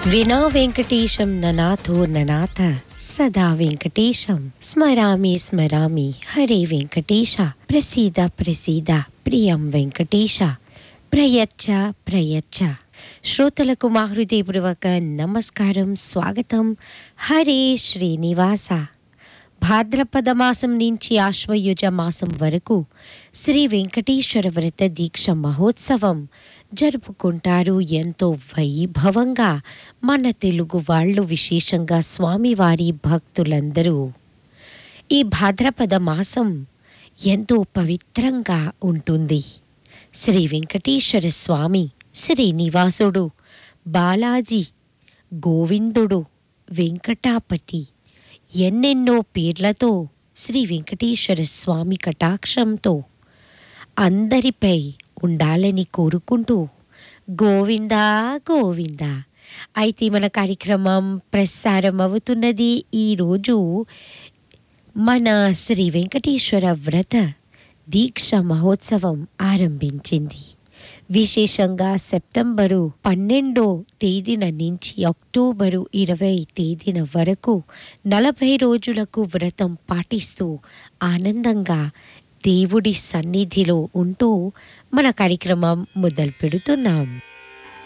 వినా వెంకటేశం ననాథో ననాథ సదా వెంకటేశం స్మరామి స్మరామి హరే వెంకటేశ ప్రసీద ప్రసీద ప్రియం వెంకటేశ ప్రయచ్చ ప్రయచ్చ శ్రోతలకు మా హృదయపూర్వక నమస్కారం స్వాగతం హరే శ్రీనివాస భాద్రపద మాసం నుంచి ఆశ్వయుజ మాసం వరకు శ్రీ వెంకటేశ్వర వ్రత దీక్ష మహోత్సవం జరుపుకుంటారు ఎంతో వైభవంగా మన తెలుగు వాళ్ళు విశేషంగా స్వామివారి భక్తులందరూ ఈ భాద్రపద మాసం ఎంతో పవిత్రంగా ఉంటుంది శ్రీ వెంకటేశ్వర స్వామి శ్రీనివాసుడు బాలాజీ గోవిందుడు వెంకటాపతి ఎన్నెన్నో పేర్లతో శ్రీ వెంకటేశ్వర స్వామి కటాక్షంతో అందరిపై ఉండాలని కోరుకుంటూ గోవిందా గోవిందా అయితే మన కార్యక్రమం ప్రసారం అవుతున్నది ఈరోజు మన శ్రీ వెంకటేశ్వర వ్రత దీక్ష మహోత్సవం ఆరంభించింది విశేషంగా సెప్టెంబరు పన్నెండో తేదీన నుంచి అక్టోబరు ఇరవై తేదీన వరకు నలభై రోజులకు వ్రతం పాటిస్తూ ఆనందంగా దేవుడి సన్నిధిలో ఉంటూ మన కార్యక్రమం మొదలు పెడుతున్నాం